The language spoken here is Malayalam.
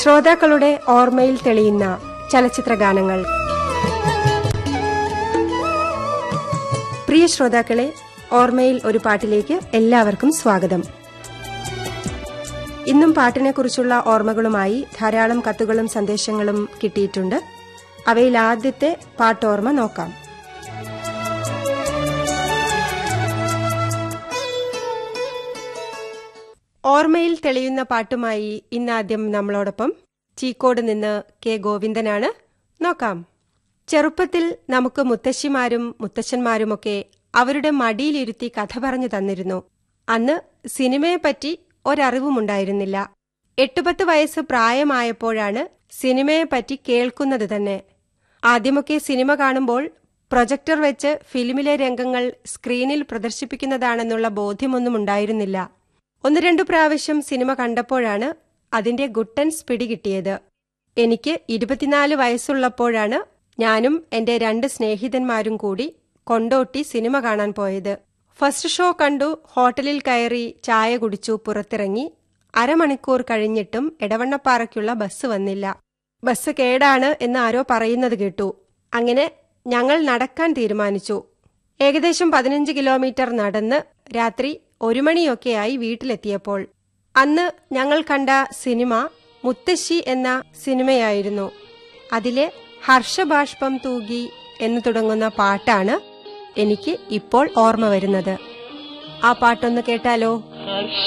ശ്രോതാക്കളുടെ ഓർമ്മയിൽ തെളിയുന്ന ചലച്ചിത്ര ഗാനങ്ങൾ പ്രിയ ശ്രോതാക്കളെ ഓർമ്മയിൽ ഒരു പാട്ടിലേക്ക് എല്ലാവർക്കും സ്വാഗതം ഇന്നും പാട്ടിനെക്കുറിച്ചുള്ള ഓർമ്മകളുമായി ധാരാളം കത്തുകളും സന്ദേശങ്ങളും കിട്ടിയിട്ടുണ്ട് അവയിൽ ആദ്യത്തെ പാട്ടോർമ്മ നോക്കാം ഓർമ്മയിൽ തെളിയുന്ന പാട്ടുമായി ഇന്നാദ്യം നമ്മളോടൊപ്പം ചീക്കോട് നിന്ന് കെ ഗോവിന്ദനാണ് നോക്കാം ചെറുപ്പത്തിൽ നമുക്ക് മുത്തശ്ശിമാരും മുത്തച്ഛന്മാരുമൊക്കെ അവരുടെ മടിയിലിരുത്തി കഥ പറഞ്ഞു തന്നിരുന്നു അന്ന് സിനിമയെപ്പറ്റി ഒരറിവുമുണ്ടായിരുന്നില്ല എട്ടുപത്ത് വയസ്സ് പ്രായമായപ്പോഴാണ് സിനിമയെപ്പറ്റി കേൾക്കുന്നത് തന്നെ ആദ്യമൊക്കെ സിനിമ കാണുമ്പോൾ പ്രൊജക്ടർ വെച്ച് ഫിലിമിലെ രംഗങ്ങൾ സ്ക്രീനിൽ പ്രദർശിപ്പിക്കുന്നതാണെന്നുള്ള ബോധ്യമൊന്നും ഉണ്ടായിരുന്നില്ല ഒന്ന് രണ്ടു പ്രാവശ്യം സിനിമ കണ്ടപ്പോഴാണ് അതിന്റെ ഗുട്ടൻസ് പിടികിട്ടിയത് എനിക്ക് ഇരുപത്തിനാല് വയസ്സുള്ളപ്പോഴാണ് ഞാനും എന്റെ രണ്ട് സ്നേഹിതന്മാരും കൂടി കൊണ്ടോട്ടി സിനിമ കാണാൻ പോയത് ഫസ്റ്റ് ഷോ കണ്ടു ഹോട്ടലിൽ കയറി ചായ കുടിച്ചു പുറത്തിറങ്ങി അരമണിക്കൂർ കഴിഞ്ഞിട്ടും എടവണ്ണപ്പാറയ്ക്കുള്ള ബസ് വന്നില്ല ബസ് കേടാണ് എന്ന് ആരോ പറയുന്നത് കേട്ടു അങ്ങനെ ഞങ്ങൾ നടക്കാൻ തീരുമാനിച്ചു ഏകദേശം പതിനഞ്ച് കിലോമീറ്റർ നടന്ന് രാത്രി ഒരു മണിയൊക്കെയായി വീട്ടിലെത്തിയപ്പോൾ അന്ന് ഞങ്ങൾ കണ്ട സിനിമ മുത്തശ്ശി എന്ന സിനിമയായിരുന്നു അതിലെ ഹർഷബാഷ്പം തൂകി എന്ന് തുടങ്ങുന്ന പാട്ടാണ് എനിക്ക് ഇപ്പോൾ ഓർമ്മ വരുന്നത് ആ പാട്ടൊന്ന് കേട്ടാലോ